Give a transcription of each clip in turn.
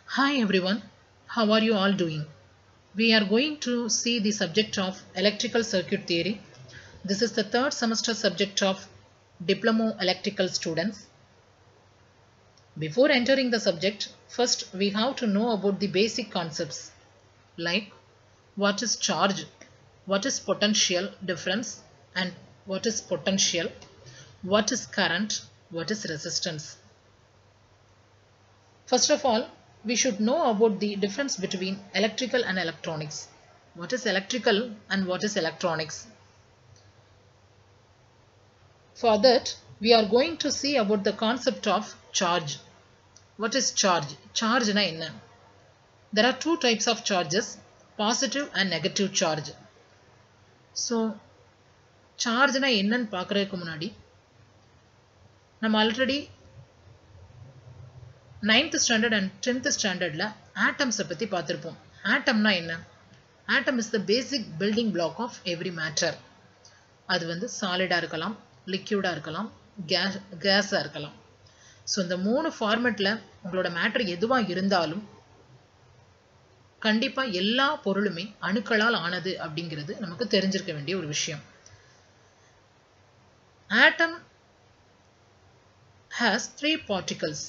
Hi everyone, how are you all doing? We are going to see the subject of electrical circuit theory. This is the third semester subject of Diploma Electrical students. Before entering the subject, first we have to know about the basic concepts like what is charge, what is potential difference and what is potential, what is current, what is resistance. First of all, we should know about the difference between electrical and electronics. What is electrical and what is electronics? For that, we are going to see about the concept of charge. What is charge? Charge na enna? There are two types of charges, positive and negative charge. So, charge na என்னன்னு பார்க்கறதுக்கு முன்னாடி நம்ம already ninth standard and tenth ஸ்டாண்டர்டில் ஆட்டம்ஸை பற்றி பார்த்துருப்போம் ஆட்டம்னா என்ன atom is the basic building block of every matter அது வந்து சாலிடாக இருக்கலாம் லிக்யூடாக இருக்கலாம் கேஸ் கேஸாக இருக்கலாம் ஸோ இந்த மூணு ஃபார்மெட்டில் உங்களோட மேட்டர் எதுவாக இருந்தாலும் கண்டிப்பாக எல்லா பொருளுமே அணுக்களால் ஆனது அப்படிங்கிறது நமக்கு தெரிஞ்சிருக்க வேண்டிய ஒரு விஷயம் ஆட்டம் has three particles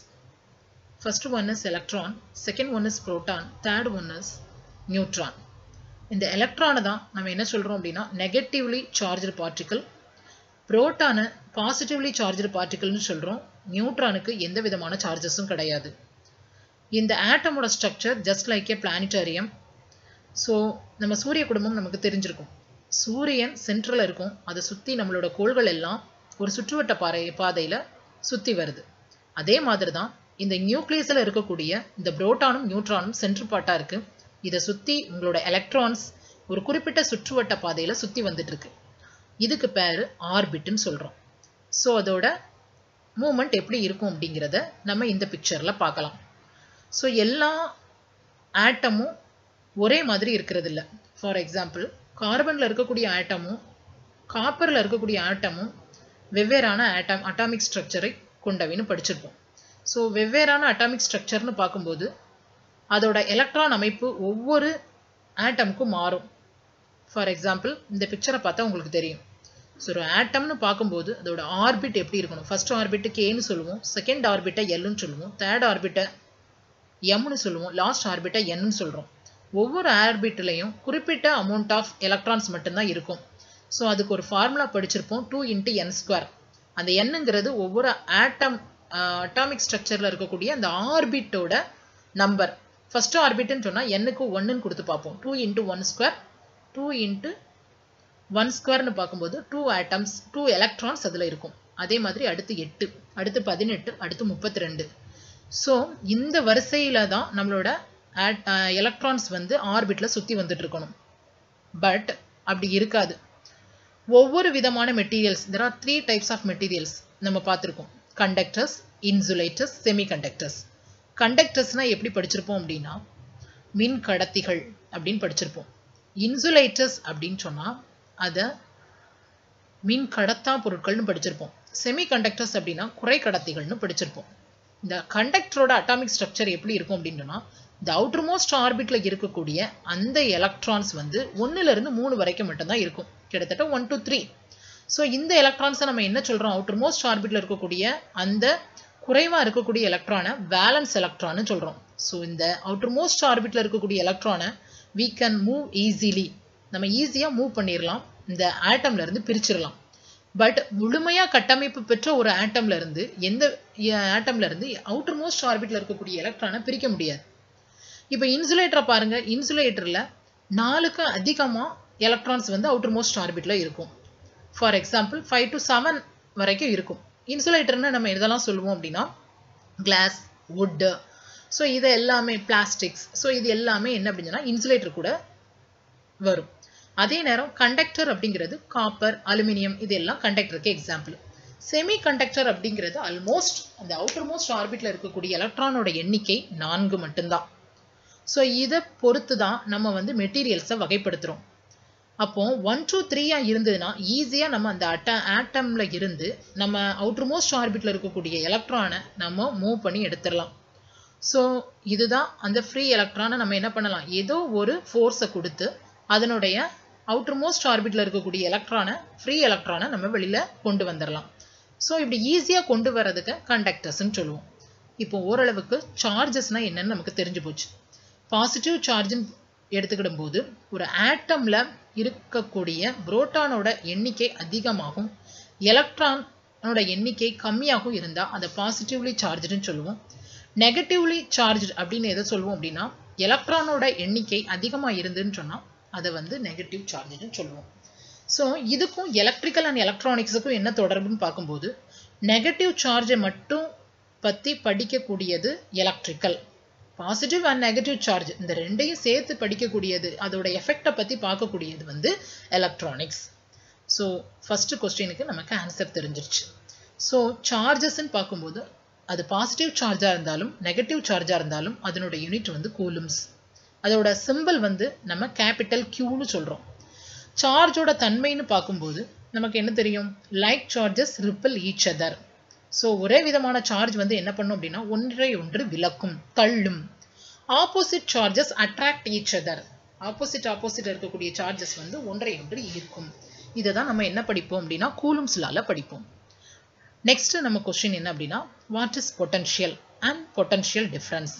First one is electron, second one is proton, third one is neutron. இந்த எலக்ட்ரானை தான் நம்ம என்ன சொல்கிறோம் அப்படின்னா நெகட்டிவ்லி சார்ஜர் பார்ட்டிக்கல் புரோட்டானை பாசிட்டிவ்லி சார்ஜர் பார்ட்டிக்கல்னு சொல்கிறோம் நியூட்ரானுக்கு எந்த விதமான சார்ஜஸும் கிடையாது இந்த ஆட்டமோட structure just like a planetarium so நம்ம சூரிய குடும்பம் நமக்கு தெரிஞ்சிருக்கும் சூரியன் சென்ட்ரலில் இருக்கும் அதை சுற்றி நம்மளோட கோள்கள் எல்லாம் ஒரு சுற்றுவட்ட பாறை பாதையில் சுற்றி வருது அதே மாதிரி தான் இந்த நியூக்ளியஸில் இருக்கக்கூடிய இந்த புரோட்டானும் நியூட்ரானும் சென்ட்ரு பார்ட்டாக இருக்குது இதை சுற்றி உங்களோட எலக்ட்ரான்ஸ் ஒரு குறிப்பிட்ட சுற்றுவட்ட பாதையில் சுற்றி வந்துட்டு இருக்கு இதுக்கு பேர் ஆர்பிட்னு சொல்கிறோம் ஸோ அதோட மூமெண்ட் எப்படி இருக்கும் அப்படிங்கிறத நம்ம இந்த பிக்சரில் பார்க்கலாம் ஸோ எல்லா ஆட்டமும் ஒரே மாதிரி இருக்கிறது இல்லை ஃபார் எக்ஸாம்பிள் கார்பனில் இருக்கக்கூடிய ஆட்டமும் காப்பரில் இருக்கக்கூடிய ஆட்டமும் வெவ்வேறான ஆட்டம் அட்டாமிக் ஸ்ட்ரக்சரை கொண்டவின்னு படிச்சிருப்போம் ஸோ வெவ்வேறான அட்டாமிக் ஸ்ட்ரக்சர்னு பார்க்கும்போது அதோட எலக்ட்ரான் அமைப்பு ஒவ்வொரு ஆட்டமுக்கும் மாறும் ஃபார் எக்ஸாம்பிள் இந்த பிக்சரை பார்த்தா உங்களுக்கு தெரியும் ஸோ ஒரு ஆட்டம்னு பார்க்கும்போது அதோட ஆர்பிட் எப்படி இருக்கணும் ஃபர்ஸ்ட் ஆர்பிட்டு கேன்னு சொல்லுவோம் செகண்ட் ஆர்பிட்டை எல்லுன்னு சொல்லுவோம் தேர்ட் ஆர்பிட்டை எம்னு சொல்லுவோம் லாஸ்ட் ஆர்பிட்டை என்னன்னு சொல்கிறோம் ஒவ்வொரு ஆர்பிட்லையும் குறிப்பிட்ட அமௌண்ட் ஆஃப் எலக்ட்ரான்ஸ் மட்டும்தான் இருக்கும் ஸோ அதுக்கு ஒரு ஃபார்முலா படிச்சிருப்போம் டூ இன்ட்டு என் ஸ்கொயர் அந்த எண்ணுங்கிறது ஒவ்வொரு ஆட்டம் அட்டாமிக் ஸ்ட்ரக்சரில் இருக்கக்கூடிய அந்த ஆர்பிட்டோட நம்பர் ஃபர்ஸ்ட் ஆர்பிட்னு சொன்னால் எண்ணுக்கு ஒன்றுன்னு கொடுத்து பார்ப்போம் two into one square two into one ஸ்கொயர்னு பார்க்கும்போது டூ ஆட்டம்ஸ் டூ எலக்ட்ரான்ஸ் அதில் இருக்கும் அதே மாதிரி அடுத்து எட்டு அடுத்து பதினெட்டு அடுத்து முப்பத்தி ரெண்டு ஸோ இந்த வரிசையில் தான் நம்மளோட எலக்ட்ரான்ஸ் வந்து ஆர்பிட்டில் சுற்றி வந்துட்டு இருக்கணும் பட் அப்படி இருக்காது ஒவ்வொரு விதமான materials there are three types of materials நம்ம பார்த்துருக்கோம் கண்டக்டர்ஸ் இன்சுலேட்டர்ஸ் செமிகண்டக்டர்ஸ் கண்டக்டர்ஸ்னால் எப்படி படிச்சிருப்போம் அப்படின்னா மின் கடத்திகள் அப்படின்னு படிச்சிருப்போம் இன்சுலேட்டர்ஸ் அப்படின்னு சொன்னால் அதை மின் கடத்தா பொருட்கள்னு படிச்சிருப்போம் செமி கண்டக்டர்ஸ் அப்படின்னா குறை கடத்திகள்னு படிச்சிருப்போம் இந்த கண்டக்டரோட அட்டாமிக் ஸ்ட்ரக்சர் எப்படி இருக்கும் அப்படின்னு சொன்னால் இந்த அவுட்டர் மோஸ்ட் ஆர்பிட்டில் இருக்கக்கூடிய அந்த எலக்ட்ரான்ஸ் வந்து ஒன்றுலேருந்து மூணு வரைக்கும் மட்டும்தான் இருக்கும் கிட்டத்தட்ட ஒன் டூ த்ரீ ஸோ இந்த எலக்ட்ரான்ஸை நம்ம என்ன சொல்கிறோம் அவுட்டர் மோஸ்ட் ஆர்பிட்டில் இருக்கக்கூடிய அந்த குறைவாக இருக்கக்கூடிய எலக்ட்ரானை வேலன்ஸ் எலக்ட்ரான்னு சொல்கிறோம் ஸோ இந்த அவுட்டர் மோஸ்ட் ஆர்பிட்டில் இருக்கக்கூடிய எலக்ட்ரானை வீ கேன் மூவ் ஈஸிலி நம்ம ஈஸியாக மூவ் பண்ணிடலாம் இந்த ஆட்டம்ல இருந்து பிரிச்சிடலாம் பட் முழுமையாக கட்டமைப்பு பெற்ற ஒரு ஆட்டம்ல இருந்து எந்த ஆட்டம்ல இருந்து அவுட்டர் மோஸ்ட் ஆர்பிட்டில் இருக்கக்கூடிய எலக்ட்ரானை பிரிக்க முடியாது இப்போ இன்சுலேட்டரை பாருங்க இன்சுலேட்டரில் நாலுக்கு அதிகமாக எலக்ட்ரான்ஸ் வந்து அவுட்டர் மோஸ்ட் ஆர்பிட்டில் இருக்கும் for example five to seven வரைக்கும் இருக்கும் இன்சுலேட்டர்னு நம்ம இதெல்லாம் சொல்லுவோம் அப்படின்னா கிளாஸ் வுட்டு ஸோ இது எல்லாமே பிளாஸ்டிக்ஸ் ஸோ இது எல்லாமே என்ன அப்படின்னு சொன்னால் இன்சுலேட்டர் கூட வரும் அதே நேரம் கண்டக்டர் அப்படிங்கிறது காப்பர் அலுமினியம் இது எல்லாம் கண்டக்டருக்கு எக்ஸாம்பிள் செமி கண்டக்டர் அப்படிங்கிறது ஆல்மோஸ்ட் அந்த அவுட்டர் மோஸ்ட் ஆர்பிட்டில் இருக்கக்கூடிய எலக்ட்ரானோட எண்ணிக்கை நான்கு மட்டும்தான் ஸோ இதை பொறுத்து தான் நம்ம வந்து மெட்டீரியல்ஸை வகைப்படுத்துகிறோம் அப்போ ஒன் டூ த்ரீயாக இருந்ததுன்னா ஈஸியாக நம்ம அந்த அட்ட ஆட்டமில் இருந்து நம்ம அவுட்டர் மோஸ்ட் ஆர்பிட்டில் இருக்கக்கூடிய எலக்ட்ரானை நம்ம மூவ் பண்ணி எடுத்துடலாம் ஸோ இதுதான் அந்த ஃப்ரீ எலக்ட்ரானை நம்ம என்ன பண்ணலாம் ஏதோ ஒரு ஃபோர்ஸை கொடுத்து அதனுடைய அவுட்டர் மோஸ்ட் ஆர்பிட்டில் இருக்கக்கூடிய எலக்ட்ரானை ஃப்ரீ எலக்ட்ரானை நம்ம வெளியில் கொண்டு வந்துடலாம் ஸோ இப்படி ஈஸியாக கொண்டு வர்றதுக்கு கண்டக்டர்ஸ்ன்னு சொல்லுவோம் இப்போ ஓரளவுக்கு சார்ஜஸ்னால் என்னன்னு நமக்கு தெரிஞ்சு போச்சு பாசிட்டிவ் சார்ஜுன்னு எடுத்துக்கிடும் போது ஒரு ஆட்டமில் இருக்கக்கூடிய புரோட்டானோட எண்ணிக்கை அதிகமாகும் எலக்ட்ரானோட எண்ணிக்கை கம்மியாகவும் இருந்தால் அதை பாசிட்டிவ்லி சார்ஜ்டுன்னு சொல்லுவோம் நெகட்டிவ்லி சார்ஜ் அப்படின்னு எதை சொல்லுவோம் அப்படின்னா எலக்ட்ரானோட எண்ணிக்கை அதிகமாக இருந்துன்னு சொன்னால் அதை வந்து நெகட்டிவ் சார்ஜ்னு சொல்லுவோம் ஸோ இதுக்கும் எலக்ட்ரிக்கல் அண்ட் எலக்ட்ரானிக்ஸுக்கும் என்ன தொடர்புன்னு பார்க்கும்போது நெகட்டிவ் சார்ஜை மட்டும் பற்றி படிக்கக்கூடியது electrical positive and negative charge இந்த ரெண்டையும் சேர்த்து படிக்கக்கூடியது அதோட எஃபெக்டை பற்றி பார்க்கக்கூடியது வந்து எலக்ட்ரானிக்ஸ் ஸோ ஃபஸ்ட்டு கொஸ்டினுக்கு நமக்கு ஆன்சர் தெரிஞ்சிருச்சு ஸோ சார்ஜஸ்ன்னு பார்க்கும்போது அது பாசிட்டிவ் சார்ஜாக இருந்தாலும் நெகட்டிவ் சார்ஜாக இருந்தாலும் அதனோட யூனிட் வந்து கூலும்ஸ் அதோட சிம்பிள் வந்து நம்ம கேபிட்டல் கியூன்னு சொல்கிறோம் சார்ஜோட தன்மைன்னு பார்க்கும்போது நமக்கு என்ன தெரியும் like charges repel each other so ஒரே விதமான சார்ஜ் வந்து என்ன பண்ணும் அப்படின்னா ஒன்றை ஒன்று விளக்கும் தள்ளும் opposite charges attract each other opposite opposite இருக்கக்கூடிய சார்ஜஸ் வந்து ஒன்றை ஒன்று ஈர்க்கும் இதை தான் நம்ம என்ன படிப்போம் அப்படின்னா கூலும்ஸ்லால படிப்போம் நெக்ஸ்ட் நம்ம கொஸ்டின் என்ன அப்படின்னா what is potential and potential difference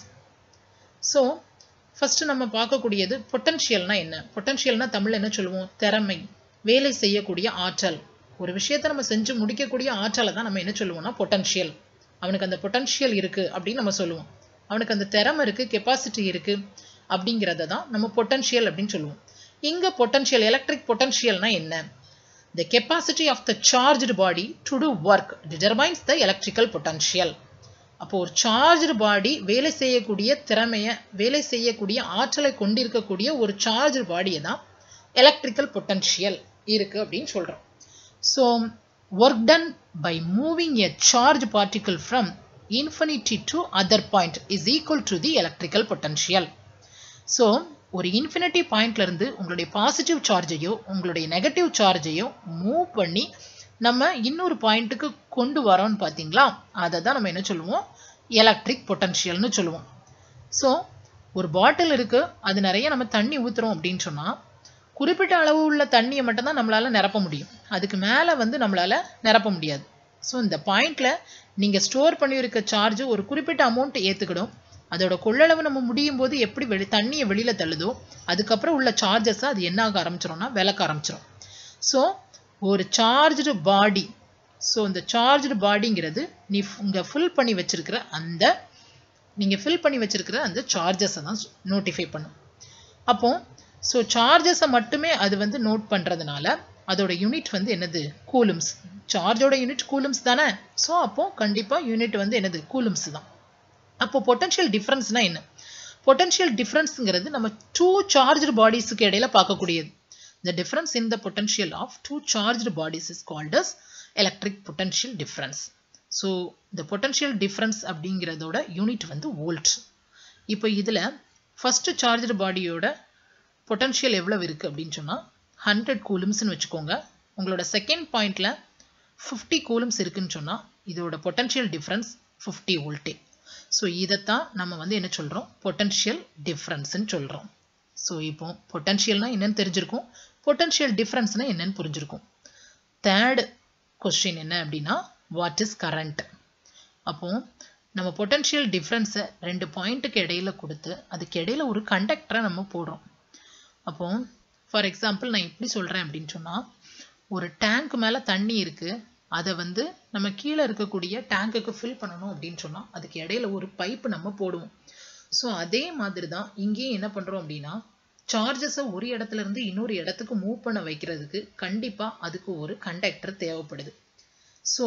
so first நம்ம பார்க்கக்கூடியது பொட்டன்ஷியல்னா என்ன பொட்டன்ஷியல்னா தமிழ்ல என்ன சொல்லுவோம் திறமை வேலை செய்யக்கூடிய ஆற்றல் ஒரு விஷயத்தை நம்ம செஞ்சு முடிக்கக்கூடிய ஆற்றலை தான் நம்ம என்ன சொல்லுவோம்னா பொட்டன்ஷியல் அவனுக்கு அந்த பொட்டன்ஷியல் இருக்கு அப்படின்னு நம்ம சொல்லுவோம் அவனுக்கு அந்த திறமை இருக்கு கெப்பாசிட்டி இருக்கு அப்படிங்கிறத தான் நம்ம பொட்டன்ஷியல் அப்படின்னு சொல்லுவோம் இங்க பொட்டன்ஷியல் எலக்ட்ரிக் பொட்டன்ஷியல்னா என்ன The capacity of the charged body to do work determines the electrical potential. அப்போ ஒரு சார்ஜ்டு பாடி வேலை செய்யக்கூடிய திறமையை வேலை செய்யக்கூடிய ஆற்றலை கொண்டிருக்கக்கூடிய ஒரு சார்ஜ்டு பாடியை தான் எலக்ட்ரிக்கல் பொட்டன்ஷியல் இருக்கு அப்படின்னு சொல்றோம் so work done by moving a charge particle from infinity to other point is equal to the electrical potential so ஒரு இன்ஃபினிட்டி பாயிண்ட்ல இருந்து உங்களுடைய பாசிட்டிவ் சார்ஜையோ உங்களுடைய நெகட்டிவ் சார்ஜையோ மூவ் பண்ணி நம்ம இன்னொரு பாயிண்ட்டுக்கு கொண்டு வரோம்னு பார்த்தீங்களா அதை தான் நம்ம என்ன சொல்லுவோம் எலக்ட்ரிக் பொட்டன்ஷியல்னு சொல்லுவோம் ஸோ ஒரு பாட்டில் இருக்கு அது நிறைய நம்ம தண்ணி ஊற்றுறோம் அப்படின்னு சொன்னால் குறிப்பிட்ட அளவு உள்ள தண்ணியை மட்டும்தான் நம்மளால நிரப்ப முடியும் அதுக்கு மேலே வந்து நம்மளால நிரப்ப முடியாது ஸோ இந்த பாயிண்ட்ல நீங்கள் ஸ்டோர் பண்ணியிருக்க சார்ஜ் ஒரு குறிப்பிட்ட அமௌண்ட் ஏற்றுக்கிடும் அதோட கொள்ளளவு நம்ம முடியும் போது எப்படி வெளி தண்ணியை வெளியில தள்ளுதோ அதுக்கப்புறம் உள்ள சார்ஜஸ் அது என்ன ஆக ஆரம்பிச்சிடும்னா விளக்க ஆரம்பிச்சிடும் ஸோ ஒரு சார்ஜ்டு பாடி ஸோ இந்த சார்ஜ்டு பாடிங்கிறது நீ இங்கே ஃபில் பண்ணி வச்சிருக்கிற அந்த நீங்கள் ஃபில் பண்ணி வச்சிருக்கிற அந்த சார்ஜஸை தான் நோட்டிஃபை பண்ணும் அப்போ ஸோ சார்ஜஸை மட்டுமே அது வந்து நோட் பண்ணுறதுனால அதோட யூனிட் வந்து என்னது கூலும்ஸ் சார்ஜோட யூனிட் கூலும்ஸ் தானே ஸோ அப்போ கண்டிப்பாக யூனிட் வந்து என்னது கூலும்ஸ் தான் அப்போ பொட்டன்ஷியல் டிஃப்ரென்ஸ்னா என்ன பொட்டன்ஷியல் டிஃப்ரென்ஸ்ங்கிறது நம்ம டூ சார்ஜ்டு பாடிஸுக்கு இடையில பார்க்கக்கூடியது the difference in the potential of two charged bodies is called as electric potential difference so the potential difference அப்படிங்கிறதோட யூனிட் வந்து வோல்ட் இப்போ இதில் ஃபர்ஸ்ட் சார்ஜ்டு பாடியோட பொட்டன்ஷியல் எவ்வளவு இருக்கு அப்படின்னு சொன்னால் ஹண்ட்ரட் கூலும்ஸ்னு வச்சுக்கோங்க உங்களோட செகண்ட் பாயிண்ட்ல ஃபிஃப்டி கூலும்ஸ் இருக்குன்னு சொன்னால் இதோட பொட்டன்ஷியல் டிஃப்ரென்ஸ் ஃபிஃப்டி வோல்ட்டே ஸோ இதைத்தான் நம்ம வந்து என்ன சொல்கிறோம் பொட்டன்ஷியல் டிஃப்ரென்ஸ்ன்னு சொல்கிறோம் ஸோ இப்போ பொட்டன்ஷியல்னா என்னன்னு தெரிஞ்சிருக்கும் பொட்டன்ஷியல் டிஃப்ரென்ஸ்னா என்னன்னு புரிஞ்சிருக்கும் தேர்ட் கொஸ்டின் என்ன அப்படின்னா வாட் இஸ் கரண்ட் அப்போ நம்ம பொட்டன்ஷியல் டிஃப்ரென்ஸை ரெண்டு பாயிண்ட்டுக்கு இடையில கொடுத்து அதுக்கு இடையில ஒரு கண்டக்டரை நம்ம போடுறோம் அப்போ ஃபார் எக்ஸாம்பிள் நான் எப்படி சொல்கிறேன் அப்படின்னு சொன்னால் ஒரு டேங்க் மேலே தண்ணி இருக்குது அதை வந்து நம்ம கீழே இருக்கக்கூடிய டேங்குக்கு ஃபில் பண்ணணும் அப்படின்னு சொன்னால் அதுக்கு இடையில ஒரு பைப்பு நம்ம போடுவோம் ஸோ அதே மாதிரி தான் இங்கேயும் என்ன பண்ணுறோம் அப்படின்னா சார்ஜஸை ஒரு இடத்துல இருந்து இன்னொரு இடத்துக்கு மூவ் பண்ண வைக்கிறதுக்கு கண்டிப்பாக அதுக்கு ஒரு கண்டக்டர் தேவைப்படுது so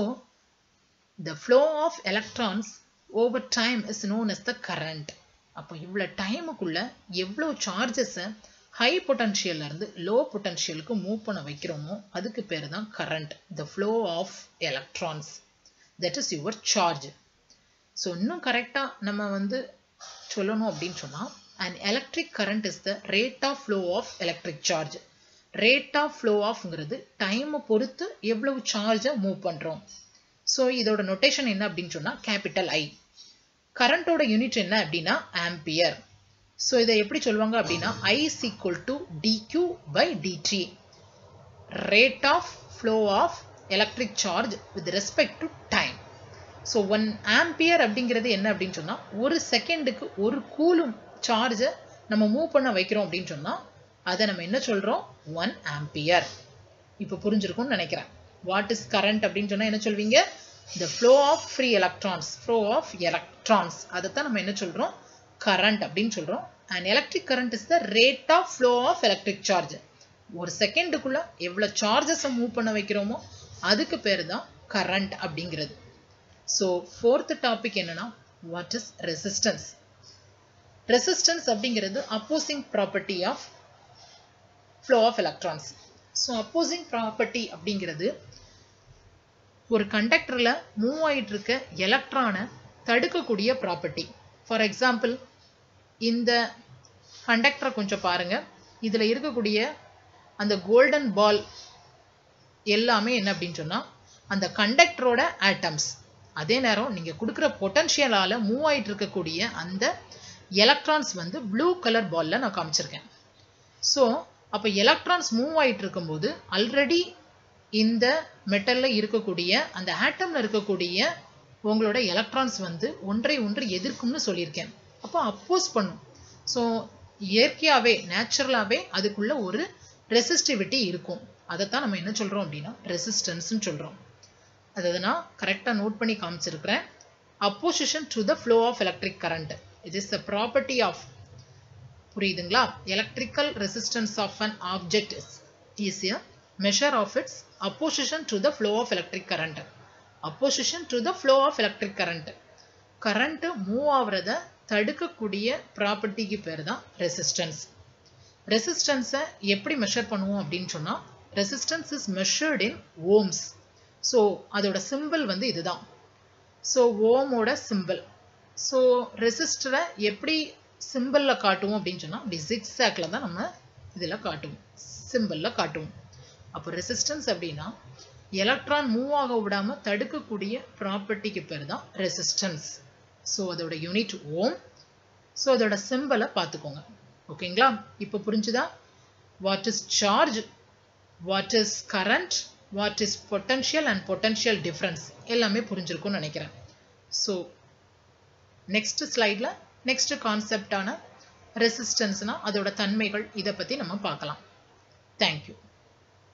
the flow of electrons over time is known as the current அப்போ இவ்வளோ டைமுக்குள்ள எவ்வளோ சார்ஜஸை ஹை பொட்டன்ஷியல்ல இருந்து லோ பொட்டன்ஷியலுக்கு மூவ் பண்ண வைக்கிறோமோ அதுக்கு பேர் தான் current the flow of electrons that is your charge so இன்னும் கரெக்டாக நம்ம வந்து சொல்லணும் அப்படின்னு சொன்னால் and electric current is the rate of flow of electric charge rate of flow ஆஃப்ங்கிறது டைமை பொறுத்து எவ்வளவு சார்ஜை மூவ் பண்ணுறோம் ஸோ இதோட நொட்டேஷன் என்ன அப்படின்னு சொன்னால் கேபிட்டல் ஐ கரண்டோட யூனிட் என்ன அப்படின்னா ஆம்பியர் ஸோ இதை எப்படி சொல்லுவாங்க அப்படின்னா I is equal to dq by dt rate of flow of electric charge with respect to time so one ampere அப்படிங்கிறது என்ன அப்படின்னு சொன்னால் ஒரு செகண்டுக்கு ஒரு கூலும் சார்ஜை நம்ம மூவ் பண்ண வைக்கிறோம் அப்படின்னு சொன்னால் அதை நம்ம என்ன சொல்கிறோம் ஒன் ஆம்பியர் இப்போ புரிஞ்சிருக்கும்னு நினைக்கிறேன் வாட் இஸ் கரண்ட் அப்படின்னு சொன்னால் என்ன சொல்வீங்க the flow of free electrons flow of electrons அதைத்தான் நம்ம என்ன சொல்றோம் current அப்படின்னு சொல்றோம் and electric current is the rate of flow of electric charge ஒரு செகண்டுக்குள்ள எவ்வளவு சார்ஜஸை மூவ் பண்ண வைக்கிறோமோ அதுக்கு பேர் தான் கரண்ட் அப்படிங்கிறது ஸோ ஃபோர்த் டாபிக் என்னன்னா வாட் இஸ் ரெசிஸ்டன்ஸ் ரெசிஸ்டன்ஸ் அப்படிங்கிறது opposing property of flow of electrons so opposing property அப்படிங்கிறது ஒரு கண்டக்டரில் மூவ் ஆகிட்டு இருக்க எலக்ட்ரானை தடுக்கக்கூடிய ப்ராப்பர்ட்டி ஃபார் எக்ஸாம்பிள் இந்த கண்டக்டரை கொஞ்சம் பாருங்க இதில் இருக்கக்கூடிய அந்த கோல்டன் பால் எல்லாமே என்ன அப்படின்னு சொன்னால் அந்த கண்டக்டரோட ஆட்டம்ஸ் அதே நேரம் நீங்கள் கொடுக்குற பொட்டன்ஷியலால் மூவ் ஆகிட்டு இருக்கக்கூடிய அந்த எலக்ட்ரான்ஸ் வந்து ப்ளூ கலர் பாலில் நான் காமிச்சிருக்கேன் ஸோ அப்போ எலக்ட்ரான்ஸ் மூவ் ஆகிட்டு இருக்கும்போது ஆல்ரெடி இந்த மெட்டலில் இருக்கக்கூடிய அந்த ஆட்டமில் இருக்கக்கூடிய உங்களோட எலக்ட்ரான்ஸ் வந்து ஒன்றை ஒன்று எதிர்க்கும்னு சொல்லியிருக்கேன் அப்போ அப்போஸ் பண்ணும் ஸோ இயற்கையாகவே நேச்சுரலாகவே அதுக்குள்ள ஒரு ரெசிஸ்டிவிட்டி இருக்கும் அதைத்தான் நம்ம என்ன சொல்கிறோம் அப்படின்னா ரெசிஸ்டன்ஸ்னு சொல்கிறோம் அதை நான் கரெக்டாக நோட் பண்ணி காமிச்சிருக்கிறேன் opposition to the flow of electric current it is the property of புரியுதுங்களா electrical resistance of an object is a measure of its opposition to the flow of electric current. Opposition to the flow of electric current. Current move ஆகுறத தடுக்கக்கூடிய ப்ராப்பர்ட்டிக்கு பேர் தான் resistance ரெசிஸ்டன்ஸை எப்படி measure பண்ணுவோம் அப்படின்னு சொன்னால் resistance is measured in ohms so அதோட சிம்பிள் வந்து இதுதான் ஸோ ஓமோட சிம்பிள் ஸோ ரெசிஸ்டரை எப்படி சிம்பிளில் காட்டுவோம் அப்படின்னு சொன்னால் இப்படி ஜிக்ஸாக்ல தான் நம்ம இதில் காட்டுவோம் சிம்பிளில் காட்டுவோம் அப்போ ரெசிஸ்டன்ஸ் அப்படின்னா எலக்ட்ரான் மூவ் ஆக விடாம தடுக்கக்கூடிய ப்ராப்பர்ட்டிக்கு பேர் தான் ரெசிஸ்டன்ஸ் ஸோ அதோட யூனிட் ஓம் ஸோ அதோட சிம்பிளை பார்த்துக்கோங்க ஓகேங்களா இப்போ புரிஞ்சுதா what is charge what is current what is potential and potential difference எல்லாமே புரிஞ்சிருக்கும்னு நினைக்கிறேன் ஸோ நெக்ஸ்ட் ஸ்லைடில் நெக்ஸ்ட் கான்செப்டான ரெசிஸ்டன்ஸ்னால் அதோட தன்மைகள் இதை பற்றி நம்ம பார்க்கலாம் தேங்க்யூ